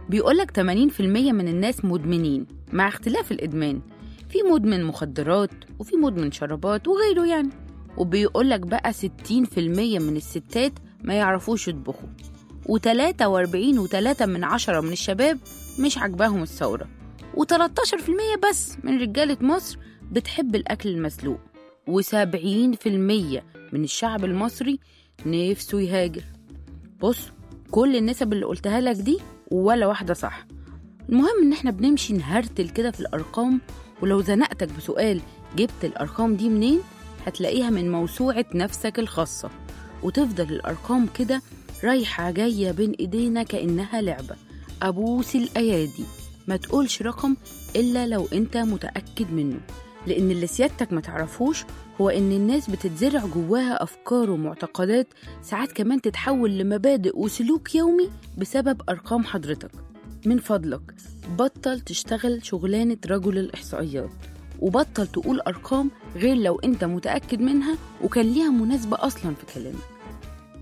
بيقولك 80% من الناس مدمنين مع اختلاف الإدمان في مدمن مخدرات وفي مدمن شرابات وغيره يعني وبيقولك بقى 60% من الستات ما يعرفوش يطبخوا و43 و3 من عشرة من الشباب مش عاجباهم الثورة و13% بس من رجالة مصر بتحب الأكل المسلوق و70% من الشعب المصري نفسه يهاجر بص كل النسب اللي قلتها لك دي ولا واحدة صح المهم إن إحنا بنمشي نهرتل كده في الأرقام ولو زنقتك بسؤال جبت الأرقام دي منين هتلاقيها من موسوعة نفسك الخاصة وتفضل الأرقام كده رايحة جاية بين إيدينا كأنها لعبة أبوس الأيادي ما تقولش رقم إلا لو أنت متأكد منه لأن اللي سيادتك ما تعرفوش هو إن الناس بتتزرع جواها أفكار ومعتقدات ساعات كمان تتحول لمبادئ وسلوك يومي بسبب أرقام حضرتك من فضلك بطل تشتغل شغلانة رجل الإحصائيات وبطل تقول أرقام غير لو أنت متأكد منها وكان ليها مناسبة أصلا في كلامك